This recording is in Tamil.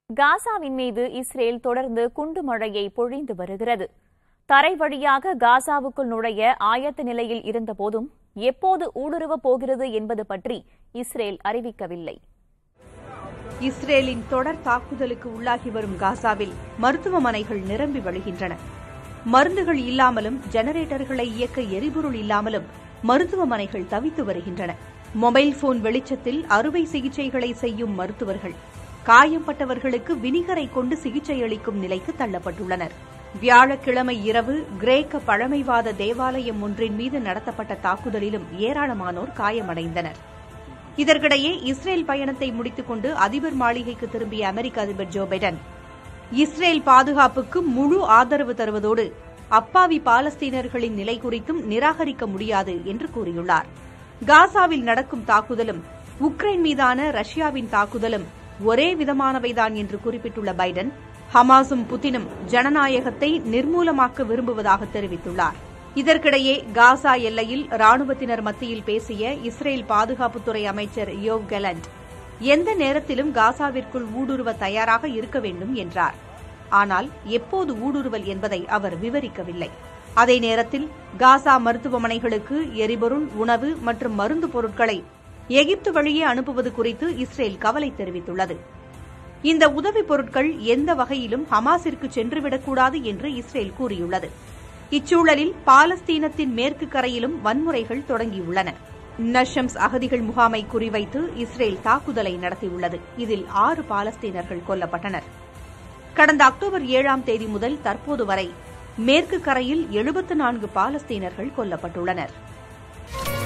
காசாவின் மீது இஸ்ரேல் தொடர்ந்து குண்டு மழையை பொழிந்து வருகிறது தரை வழியாக காசாவுக்குள் நுழைய ஆயத்த நிலையில் இருந்தபோதும் எப்போது ஊடுருவப் போகிறது என்பது பற்றி இஸ்ரேல் அறிவிக்கவில்லை இஸ்ரேலின் தொடர் தாக்குதலுக்கு உள்ளாகி வரும் காசாவில் மருத்துவமனைகள் நிரம்பி வழிகின்றன மருந்துகள் இல்லாமலும் ஜெனரேட்டர்களை இயக்க எரிபொருள் இல்லாமலும் மருத்துவமனைகள் தவித்து வருகின்றன மொபைல் போன் வெளிச்சத்தில் அறுவை சிகிச்சைகளை செய்யும் மருத்துவர்கள் காயம்பட்டவர்களுக்கு வினிகரை கொண்டு சிகிச்சை அளிக்கும் நிலைக்கு தள்ளப்பட்டுள்ளனர் வியாழக்கிழமை இரவு கிரேக்க பழமைவாத தேவாலயம் ஒன்றின் மீது நடத்தப்பட்ட தாக்குதலிலும் ஏராளமானோர் காயமடைந்தனர் இதற்கிடையே இஸ்ரேல் பயணத்தை முடித்துக் கொண்டு அதிபர் மாளிகைக்கு திரும்பிய அமெரிக்க அதிபர் ஜோ பைடன் இஸ்ரேல் பாதுகாப்புக்கு முழு ஆதரவு தருவதோடு அப்பாவி பாலஸ்தீனர்களின் நிலை குறித்தும் நிராகரிக்க முடியாது என்று கூறியுள்ளார் காசாவில் நடக்கும் தாக்குதலும் உக்ரைன் மீதான ரஷ்யாவின் தாக்குதலும் ஒரே விதமானவைதான் என்று குறிப்பிட்டுள்ள பைடன் ஹமாஸும் புத்தினும் ஜனநாயகத்தை நிர்மூலமாக்க விரும்புவதாக தெரிவித்துள்ளார் இதற்கிடையே காசா எல்லையில் ராணுவத்தினர் மத்தியில் பேசிய இஸ்ரேல் பாதுகாப்புத்துறை அமைச்சர் யோவ் கெலண்ட் எந்த நேரத்திலும் காசாவிற்குள் ஊடுருவ தயாராக இருக்க வேண்டும் என்றார் ஆனால் எப்போது ஊடுருவல் என்பதை அவர் விவரிக்கவில்லை அதே நேரத்தில் காசா மருத்துவமனைகளுக்கு எரிபொருள் உணவு மற்றும் மருந்து பொருட்களை எகிப்து வழியே அனுப்புவது குறித்து இஸ்ரேல் கவலை தெரிவித்துள்ளது இந்த உதவிப் பொருட்கள் எந்த வகையிலும் ஹமாஸிற்கு சென்றுவிடக்கூடாது என்று இஸ்ரேல் கூறியுள்ளது இச்சூழலில் பாலஸ்தீனத்தின் மேற்கு கரையிலும் வன்முறைகள் தொடங்கியுள்ளன நஷம்ஸ் அகதிகள் முகாமை குறிவைத்து இஸ்ரேல் தாக்குதலை நடத்தியுள்ளது இதில் ஆறு பாலஸ்தீனர்கள் கொல்லப்பட்டனர் கடந்த அக்டோபர் ஏழாம் தேதி முதல் தற்போது வரை மேற்கு கரையில் எழுபத்து நான்கு பாலஸ்தீனர்கள் கொல்லப்பட்டுள்ளனர்